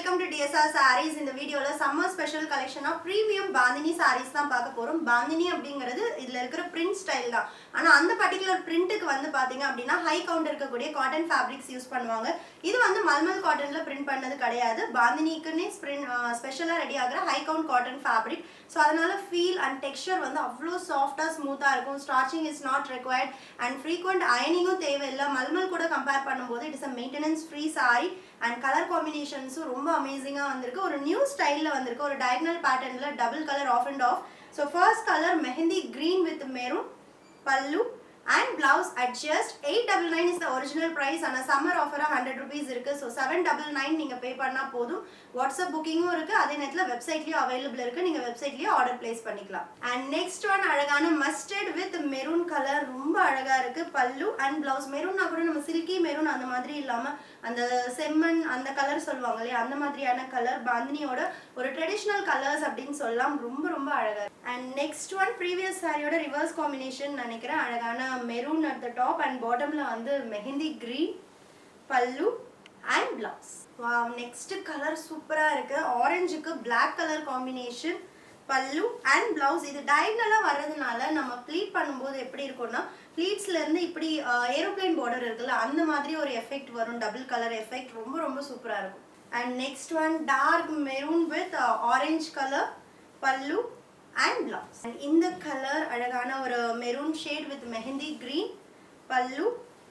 welcome to TSR saris இந்த வீடியோவில் summer special கலெக்ஷனாக ப்ரீமியம் பாந்தினி சாரீஸ் தான் பார்க்க போகிறோம் பாந்தினி அப்படிங்கிறது இதில் இருக்கிற பிரிண்ட் ஸ்டைல் தான் ஆனால் அந்த பர்டிகுலர் பிரிண்ட்டுக்கு வந்து பார்த்தீங்க அப்படின்னா ஹை கவுண்ட் இருக்கக்கூடிய காட்டன் ஃபேப்ரிக்ஸ் யூஸ் பண்ணுவாங்க இது வந்து மல்மல் காட்டனில் பிரிண்ட் பண்ணது கிடையாது பாந்தினிக்குன்னே ஸ்பிரின் ஸ்பெஷலாக ரெடி ஆகிற high count cotton fabric so அதனால ஃபீல் அண்ட் டெக்ஸ்சர் வந்து அவ்வளோ சாஃப்டாக ஸ்மூத்தாக இருக்கும் starching is not required and frequent அயனிங்கும் தேவையில்லை மல்மல் கூட கம்பேர் பண்ணும்போது it is a maintenance free sari and colour காம்பினேஷன்ஸும் ரொம்ப அமேசிங்காக வந்திருக்கு ஒரு நியூ ஸ்டைலில் வந்திருக்கு ஒரு டயக்னல் பேட்டர்னில் double colour half and half so first colour mehendi green with maroon pallu and blouse at just eight double nine is the original price ஆனால் சம்மர் ஆஃபராக ஹண்ட்ரட் ருபீஸ் இருக்குது ஸோ செவன் டபுள் நைன் நீங்கள் pay பண்ணால் போதும் WhatsApp புக்கிங்கும் இருக்குது அதே நேரத்தில் வெப்சைட்லேயும் available இருக்குது நீங்கள் வெப்சைட்லேயும் ஆர்டர் ப்ளேஸ் பண்ணிக்கலாம் அண்ட் நெக்ஸ்ட் ஒன் அழகான மஸ்டர்ட் வித் மெரூன் கலர் ரொம்ப அழகாக இருக்குது பல்லு அண்ட் பிளவுஸ் மெரூன்னா கூட நம்ம சில்கி மெரூன் அந்த மாதிரி இல்லாமல் அந்த செம்மண் அந்த கலர் சொல்லுவாங்க இல்லையா அந்த மாதிரியான கலர் பாந்தினியோட ஒரு ட்ரெடிஷ்னல் கலர்ஸ் அப்படின்னு சொல்லலாம் ரொம்ப ரொம்ப அழகாக அண்ட் நெக்ஸ்ட் ஒன் ப்ரீவியஸ் சாரியோட ரிவர்ஸ் காம்பினேஷன் நினைக்கிறேன் அழகான maroon at the top and பாட்டமில் வந்து mehendi green pallu and blouse வா நெக்ஸ்ட் கலர் சூப்பராக இருக்கு ஆரஞ்சுக்கு black colour combination pallu and blouse இது டயக்னலாக வர்றதுனால நம்ம ப்ளீட் பண்ணும்போது எப்படி இருக்கும்னா ப்ளீட்ஸ்ல இருந்து இப்படி ஏரோப்ளேன் பார்டர் இருக்குல்ல அந்த மாதிரி ஒரு எஃபெக்ட் வரும் டபுள் கலர் எஃபெக்ட் ரொம்ப ரொம்ப சூப்பராக இருக்கும் and next one dark maroon with orange colour pallu and blouse இந்த கலர் அழகான ஒரு maroon shade with mehendi green pallu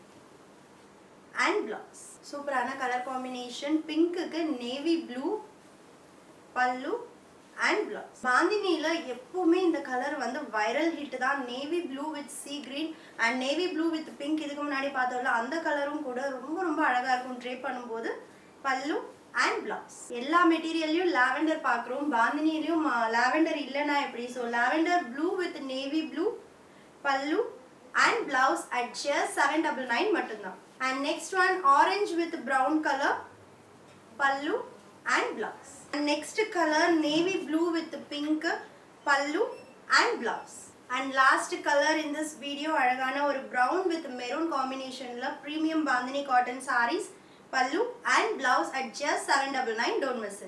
and blouse சூப்பரான கலர் காம்பினேஷன் பிங்க்குக்கு navy blue pallu and blouse பாந்தினியில் எப்பவுமே இந்த கலர் வந்து வைரல் ஹிட் தான் navy blue with sea green and navy blue with pink இதுக்கு முன்னாடி பார்த்தோம்ல அந்த கலரும் கூட ரொம்ப ரொம்ப அழகாக இருக்கும் ட்ரே பண்ணும்போது பல்லு அண்ட் பிளவுஸ் எல்லா மெட்டீரியல்லையும் லாவெண்டர் பார்க்குறோம் பாந்தினிலையும் லாவெண்டர் இல்லைன்னா எப்படி so lavender blue with navy blue pallu and blouse at just seven double nine மட்டும்தான் and next one orange with brown colour pallu and blouse and next colour navy blue with pink pallu and blouse and last colour in this video அழகான ஒரு brown with maroon காம்பினேஷனில் premium bandhani cotton saris pallu and blouse at just seven double nine don't miss